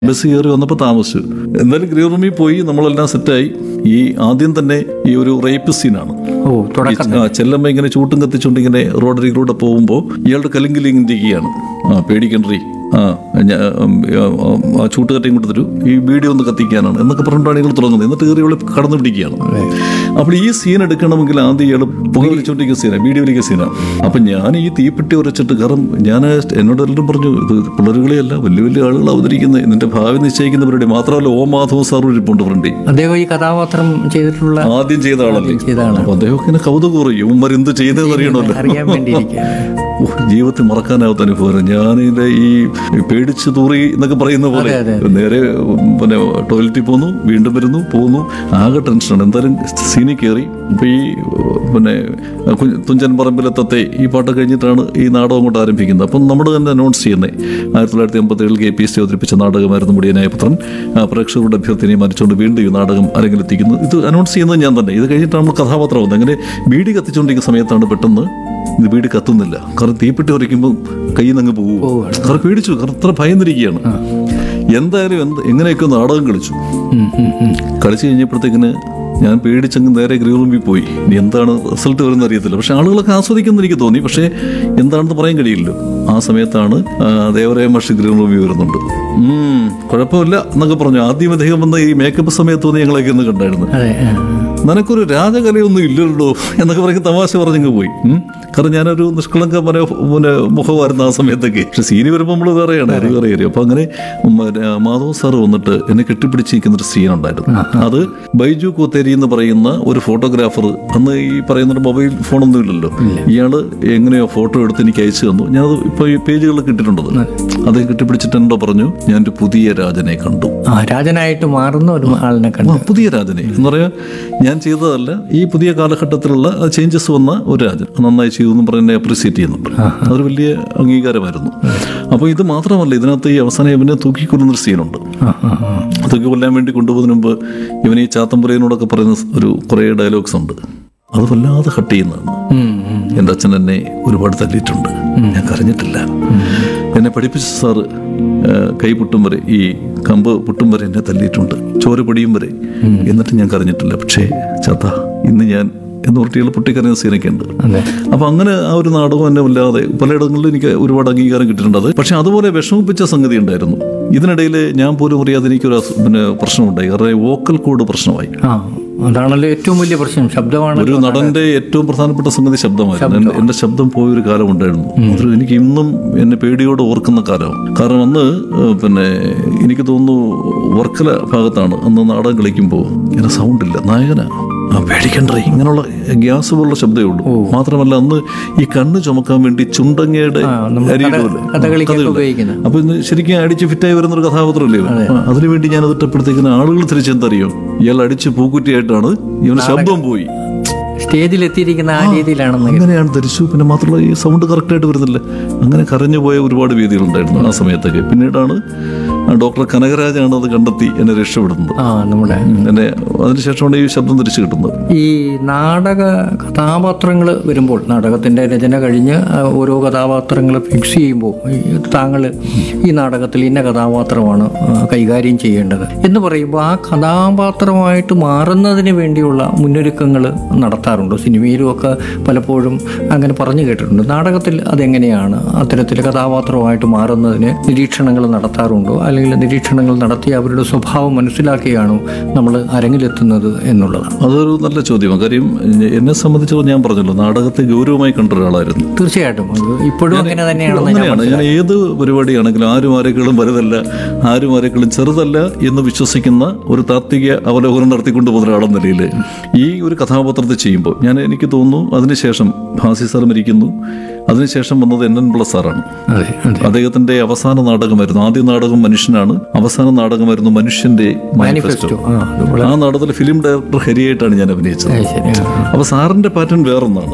Bus കയറി വന്നപ്പോൾ താമസിച്ചു എന്തായാലും ഗ്രീൻ റൂമിൽ പോയി നമ്മളെല്ലാം സെറ്റായി ഈ ആദ്യം തന്നെ ഈ ഒരു റേപ്പ് സീനാണ് ഓ തുടക്കം ആ ചെല്ലമ്മ ഇങ്ങനെ ചൂട്ടും കത്തിച്ചുകൊണ്ട് ഇങ്ങനെ റോഡരികിലൂടെ പോകുമ്പോൾ ഇയാളുടെ കലിങ്കിലിരിക്കുകയാണ് ആ പേടിക്കണ്ടറി ആ ഞാ- ഉം, ഉം, ആ ചൂട്ടുകറ്റ ഇങ്ങോട്ട് തരൂ ഈ വീഡിയോ ഒന്ന് കത്തിക്കാനാണ് എന്നൊക്കെ പറഞ്ഞിട്ടാണ് ഇയാൾ തുടങ്ങുന്നത് എന്നിട്ട് കയറി ഇവളെ കടന്നു പിടിക്കുകയാണ് അപ്പോൾ ഈ സീൻ എടുക്കണമെങ്കിൽ ആദ്യം ഇയാൾ പുക വലിച്ചുകൊണ്ടിരിക്കുന്ന സീനാണ് വീഡിയോ വലിക്കുന്ന സീനാണ് അപ്പം ഞാൻ ഈ തീപ്പെട്ടി ഉരച്ചിട്ട് കാരണം ഞാൻ എന്നോട് എല്ലാവരും പറഞ്ഞു ഇത് പിള്ളേരുകളെയല്ല വലിയ വലിയ ആളുകൾ അവതരിക്കുന്നത് ഇതിന്റെ ഭാവി നിശ്ചയിക്കുന്നവരുടെ മാത്രമല്ല ഓ മാധവ സാർ ഇരിപ്പുണ്ട് ഫ്രണ്ടി അദ്ദേഹം ഈ കഥാപാത്രം ചെയ്തിട്ടുള്ള ആദ്യം ചെയ്ത ആളല്ലേ ചെയ്ത ആളാണ് അപ്പൊ അദ്ദേഹം ഇങ്ങനെ കൗതുകം കുറയും ഉമ്മർ എന്ത് ചെയ്തതെന്ന് അറിയണമല്ലോ അറിയാൻ വേണ്ടിയിരിക്കുകയാണ് ഓ, ജീവിതത്തിൽ മറക്കാനാവാത്ത അനുഭവം ഞാനിതിന്റെ ഈ പേടിച്ച് തൂറി എന്നൊക്കെ പറയുന്ന പോലെ അതെ, നേരെ ഉം, പിന്നെ ടോയ്ലറ്റിൽ പോന്നു വീണ്ടും വരുന്നു പോകുന്നു ആകെ ടെൻഷനാണ് എന്തായാലും സീനിൽ കയറി ഇപ്പൊ ഈ ഉം, പിന്നെ കു- തുഞ്ചൻ പറമ്പിലെത്തത്തെ ഈ പാട്ട് കഴിഞ്ഞിട്ടാണ് ഈ നാടകം കൊണ്ട് ആരംഭിക്കുന്നത് അപ്പം നമ്മൾ തന്നെ അനൗൺസ് ചെയ്യുന്നത് ആയിരത്തി തൊള്ളായിരത്തി അമ്പത്തി ഏഴിൽ കെ പി എസ് ടി അവതരിപ്പിച്ച നാടകമായിരുന്നു മുടിയനായ പുത്രൻ ആ, പ്രേക്ഷകരുടെ അഭ്യർത്ഥനയെ മരിച്ചുകൊണ്ട് വീണ്ടും ഈ നാടകം അരങ്ങിലെത്തിക്കുന്നു ഇത് അനൗൺസ് ചെയ്യുന്നത് ഞാൻ തന്നെ ഇത് കഴിഞ്ഞിട്ടാണ് നമ്മൾ കഥാപാത്രം വന്നത് അങ്ങനെ ബീഡി കത്തിച്ചുകൊണ്ടിരിക്കുന്ന സമയത്താണ് പെട്ടെന്ന് ഇത് വീട് കത്തുന്നില്ല കാരണം തീപ്പെട്ടി ഉരയ്ക്കുമ്പോൾ കയ്യിൽ നിന്ന് അങ്ങ് പോകും കാരണം പേടിച്ചു കാരണം അത്ര ഭയന്നിരിക്കുകയാണ് എന്തായാലും എന്ത് എങ്ങനെയൊക്കെ നാടകം കളിച്ചു ഉം, ഉം, ഉം. കളിച്ചു കഴിഞ്ഞപ്പോഴത്തേക്കിന് ഞാൻ പേടിച്ചങ്ങ് നേരെ ഗ്രീൻ റൂമിൽ പോയി ഇനി എന്താണ് റിസൾട്ട് വരുന്നത് അറിയത്തില്ല പക്ഷെ ആളുകളൊക്കെ ആസ്വദിക്കുന്ന എനിക്ക് തോന്നി പക്ഷേ എന്താണെന്ന് പറയാൻ കഴിയില്ലല്ലോ ആ സമയത്താണ് ആ, ദേവരായ മഷി ഗ്രീൻ റൂമിൽ വരുന്നുണ്ട് ഉം, കുഴപ്പമില്ല എന്നൊക്കെ പറഞ്ഞു ആദ്യം അദ്ദേഹം വന്ന ഈ മേക്കപ്പ് സമയത്ത് വന്ന് ഞങ്ങളൊക്കെ ഒന്ന് കണ്ടായിരുന്നു അതെ ആ. നിനക്കൊരു രാജകലയൊന്നും ഇല്ലല്ലോ എന്നൊക്കെ പറഞ്ഞ് തമാശ പറഞ്ഞങ്ങ് പോയി ഉം. കാരണം ഞാനൊരു നിഷ്കളങ്ക മനോ പിന്നെ മുഖമായിരുന്നു ആ സമയത്തൊക്കെ പക്ഷെ സീനി വരുമ്പോൾ നമ്മൾ വേറെയാണ് അത് വേറെ കാര്യം അപ്പൊ അങ്ങനെ ഉം, പിന്നെ മാധവ് സാറ് വന്നിട്ട് എന്നെ കെട്ടിപ്പിടിച്ചിരിക്കുന്ന ഒരു സീൻ ഉണ്ടായിരുന്നു അത് ബൈജു കോത്തേരി എന്ന് പറയുന്ന ഒരു ഫോട്ടോഗ്രാഫർ അന്ന് ഈ പറയുന്ന മൊബൈൽ ഫോണൊന്നും ഇല്ലല്ലോ ഇയാള് എങ്ങനെയോ ഫോട്ടോ എടുത്ത് എനിക്ക് അയച്ചു തന്നു ഞാനത് ഇപ്പൊ ഈ പേജുകളിൽ കിട്ടിയിട്ടുണ്ടത് അദ്ദേഹം കെട്ടിപ്പിടിച്ചിട്ട് എന്നോ പറഞ്ഞു ഞാനൊരു പുതിയ രാജനെ കണ്ടു ആ രാജനായിട്ട് മാറുന്ന ഒരു ആളിനെ കണ്ടു ആ, പുതിയ രാജനെ എന്ന് പറയാ ഞാൻ ചെയ്തതല്ല ഈ പുതിയ കാലഘട്ടത്തിലുള്ള ചേഞ്ചസ് വന്ന ഒരു രാജൻ നന്നായി ചെയ്തു എന്ന് പറഞ്ഞ് എന്നെ അപ്രിസിയേറ്റ് ചെയ്യുന്നുണ്ട് അതൊരു വലിയ അംഗീകാരമായിരുന്നു അപ്പോൾ ഇത് മാത്രമല്ല ഇതിനകത്ത് ഈ അവസാനം ഇവനെ തൂക്കിക്കൊല്ലുന്നൊരു സീനുണ്ട് ആ, ആ, ആ. തൂക്കി കൊല്ലാൻ വേണ്ടി കൊണ്ടുപോകുന്നതിന് മുമ്പ് ഇവൻ ഈ ചാത്തമ്പുരയിനോടൊക്കെ പറയുന്ന ഒരു കുറേ ഡയലോഗ്സ് ഉണ്ട് അത് വല്ലാതെ ഹട്ട് ചെയ്യുന്നതാണ് ഉം, ഉം. എൻ്റെ അച്ഛൻ എന്നെ ഒരുപാട് തല്ലിയിട്ടുണ്ട് ഞാൻ കരഞ്ഞിട്ടില്ല എന്നെ പഠിപ്പിച്ച സാറ് ആ, കൈ പൊട്ടും വരെ ഈ കമ്പ് പൊട്ടും വരെ എന്നെ തല്ലിയിട്ടുണ്ട് ചോര പൊടിയും വരെ എന്നിട്ട് ഞാൻ കരഞ്ഞിട്ടില്ല പക്ഷേ ചാത്ത ഇന്ന് ഞാൻ എന്ന് പറഞ്ഞിട്ടുള്ള പൊട്ടിക്കരഞ്ഞ സീനൊക്കെ ഉണ്ട് അതെ അപ്പൊ അങ്ങനെ ആ ഒരു നാടകം എന്നെ വല്ലാതെ പലയിടങ്ങളിലും എനിക്ക് ഒരുപാട് അംഗീകാരം കിട്ടിയിട്ടുണ്ട് അത് പക്ഷെ അതുപോലെ വിഷമിപ്പിച്ച സംഗതി ഉണ്ടായിരുന്നു ഇതിനിടയിൽ ഞാൻ പോലും അറിയാതെ എനിക്കൊരു അസു- പിന്നെ പ്രശ്നമുണ്ടായി കാരണം വോക്കൽ കോഡ് പ്രശ്നമായി ആ അതാണല്ലോ ഏറ്റവും വലിയ പ്രശ്നം ശബ്ദമാണ് ഒരു നടന്റെ ഏറ്റവും പ്രധാനപ്പെട്ട സംഗതി ശബ്ദമായിരുന്നു എന്റെ- എന്റെ ശബ്ദം പോയൊരു കാലം ഉണ്ടായിരുന്നു അത് എനിക്ക് ഇന്നും എന്നെ പേടിയോടെ ഓർക്കുന്ന കാലം കാരണം അന്ന് ഏഹ്, പിന്നെ എനിക്ക് തോന്നുന്നു വർക്കല ഭാഗത്താണ് അന്ന് നാടകം കളിക്കുമ്പോൾ ഇങ്ങനെ സൗണ്ട് ഇല്ല നായകനാ ആ പേടിക്കണ്ടേ ഇങ്ങനെയുള്ള ഗ്യാസ് പോലുള്ള ശബ്ദമേ ഉള്ളൂ മാത്രമല്ല അന്ന് ഈ കണ്ണ് ചുമക്കാൻ വേണ്ടി ചുണ്ടങ്ങയുടെ നമ്മൾ അരിയിടുമല്ലോ. കഥകളിക്കൊക്കെ കഥകളി. ഉപയോഗിക്കുന്നത് അപ്പൊ ഇന്ന് ശരിക്കും അടിച്ച് ഫിറ്റായി വരുന്ന ഒരു കഥാപാത്രമല്ലേ ഇവൻ? ആ, അതിനുവേണ്ടി ഞാൻ അതിട്ടപ്പോഴത്തേക്കിന് ആളുകൾ തിരിച്ചെന്തറിയോ ഇയാൾ അടിച്ച് പൂക്കുറ്റിയായിട്ടാണ് ഇവന് ശബ്ദം പോയി സ്റ്റേജിൽ എത്തിയിരിക്കുന്ന ആ രീതിയിലാണെന്ന് അങ്ങനെയാണ് ധരിച്ചു പിന്നെ മാത്രമല്ല ഈ സൗണ്ട് കറക്റ്റായിട്ട് വരുന്നില്ല അങ്ങനെ കരഞ്ഞു പോയ ഒരുപാട് വേദികളുണ്ടായിരുന്നു ആ സമയത്തൊക്കെ പിന്നീടാണ് ആ ഡോക്ടർ കനകരാജാണ് അത് കണ്ടെത്തി എന്നെ രക്ഷപ്പെടുന്നത് ആ നമ്മുടെ ഉം, എന്നെ അതിനുശേഷമാണ് ഈ ശബ്ദം തിരിച്ചു കിട്ടുന്നത് ഈ നാടക കഥാപാത്രങ്ങൾ വരുമ്പോൾ നാടകത്തിൻ്റെ രചന കഴിഞ്ഞ് ആ, ഓരോ കഥാപാത്രങ്ങൾ ഫിക്സ് ചെയ്യുമ്പോൾ താങ്കൾ ഈ നാടകത്തിൽ ഇന്ന കഥാപാത്രമാണ് ആ, കൈകാര്യം ചെയ്യേണ്ടത് എന്ന് പറയുമ്പോൾ ആ കഥാപാത്രമായിട്ട് മാറുന്നതിന് വേണ്ടിയുള്ള മുന്നൊരുക്കങ്ങൾ നടത്താറുണ്ടോ സിനിമയിലും ഒക്കെ പലപ്പോഴും അങ്ങനെ പറഞ്ഞു കേട്ടിട്ടുണ്ട് നാടകത്തിൽ അതെങ്ങനെയാണ് അത്തരത്തിൽ കഥാപാത്രമായിട്ട് മാറുന്നതിന് നിരീക്ഷണങ്ങൾ നടത്താറുണ്ടോ അല്ലെങ്കിൽ നിരീക്ഷണങ്ങൾ നടത്തി അവരുടെ സ്വഭാവം മനസ്സിലാക്കിയാണോ നമ്മൾ അരങ്ങിലെത്തുന്നത് എന്നുള്ളതാണ് അതൊരു നല്ല ചോദ്യമാണ് കാര്യം എന്നെ സംബന്ധിച്ചിടത്തോളം ഞാൻ പറഞ്ഞല്ലോ നാടകത്തെ ഗൗരവമായി കണ്ട ഒരാളായിരുന്നു തീർച്ചയായിട്ടും അത് ഇപ്പോഴും അങ്ങനെ തന്നെയാണെന്ന് ഞാൻ അങ്ങനെയാണ് ഞാൻ ഏത് പരിപാടിയാണെങ്കിലും ആരും ആരെക്കാളും വലുതല്ല ആരും ആരെക്കാളും ചെറുതല്ല എന്ന് വിശ്വസിക്കുന്ന ഒരു താത്വിക അവലോകനം നടത്തിക്കൊണ്ട് പോകുന്ന ഒരാളെന്ന നിലയിൽ ഈ ഒരു കഥാപാത്രത്തെ ചെയ്യുമ്പോൾ ഞാൻ എനിക്ക് തോന്നുന്നു അതിനുശേഷം ഭാസി സാർ മരിക്കുന്നു അതിനുശേഷം വന്നത് എൻ എൻ പിള്ള സാറാണ് അതെ അതെ അദ്ദേഹത്തിന്റെ അവസാന നാടകമായിരുന്നു ആദ്യ നാടകം മനുഷ്യനാണ് അവസാന നാടകമായിരുന്നു മനുഷ്യന്റെ മാനിഫെസ്റ്റോ ആ അത് വളരെ ആ നാടകത്തിൽ ഫിലിം ഡയറക്ടർ ഹരിയായിട്ടാണ് ഞാൻ അഭിനയിച്ചത് ശരി ആ. അപ്പൊ സാറിന്റെ പാറ്റേൺ വേറൊന്നാണ്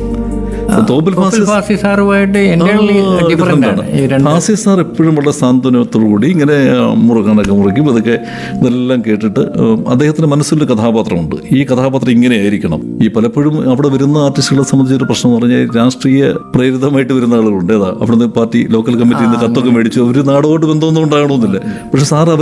തോപ്പിൽ ഭാസി ഫാസി സാറുമായിട്ട് എൻ്റെ ഡിഫറെൻ്റ് ആണ് ഈ രണ്ട് ഹാസ്യ സാർ എപ്പോഴും വളരെ സാന്ത്വനത്തോടു കൂടി ഇങ്ങനെ ആ, മുറുകാനൊക്കെ മുറിക്കും ഇതൊക്കെ ഇതെല്ലാം കേട്ടിട്ട് ഉം, അദ്ദേഹത്തിന് മനസ്സിലൊരു കഥാപാത്രമുണ്ട് ഈ കഥാപാത്രം ഇങ്ങനെ ആയിരിക്കണം ഈ പലപ്പോഴും അവിടെ വരുന്ന ആർട്ടിസ്റ്റുകളെ സംബന്ധിച്ചൊരു പ്രശ്നം എന്ന് പറഞ്ഞാൽ രാഷ്ട്രീയ പ്രേരിതമായിട്ട് വരുന്ന ആളുകളുണ്ട് ഏതാ അവിടുന്ന് പാർട്ടി ലോക്കൽ കമ്മിറ്റിയിൽ നിന്ന് കത്തൊക്കെ മേടിച്ചു അവർ നാടോട്ട് ബന്ധമൊന്നും ഉണ്ടാകണമെന്നില്ല പക്ഷെ സാർ